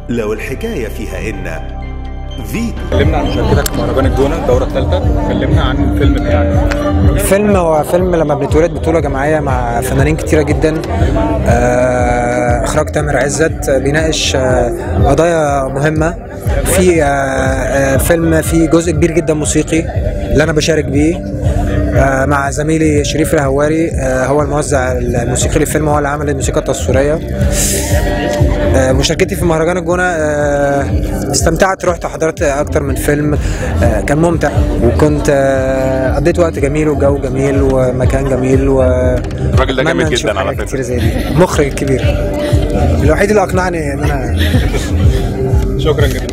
لو الحكاية فيها إن فيتو اتكلمنا عن مشاركتك في مهرجان الجونه الدوره الثالثه اتكلمنا عن الفيلم بتاعك الفيلم هو فيلم لما بنتولد بطولة جماعية مع فنانين كتيرة جدا آه، إخراج تامر عزت بيناقش آه، قضايا مهمة في آه، آه، فيلم فيه جزء كبير جدا موسيقي اللي أنا بشارك بيه آه، مع زميلي شريف الهواري آه، هو الموزع الموسيقي للفيلم هو اللي عمل الموسيقى التصويرية آه، مشاركتي في مهرجان الجونة آه، استمتعت رحت حضرت أكتر من فيلم آه، كان ممتع وكنت آه، قضيت وقت جميل وجو جميل ومكان جميل و الراجل ده جامد أتمنى نشوف جدا على حاجات فكرة. كتير زي دي المخرج الكبير الوحيد اللي أقنعني إن أنا شكرا جدا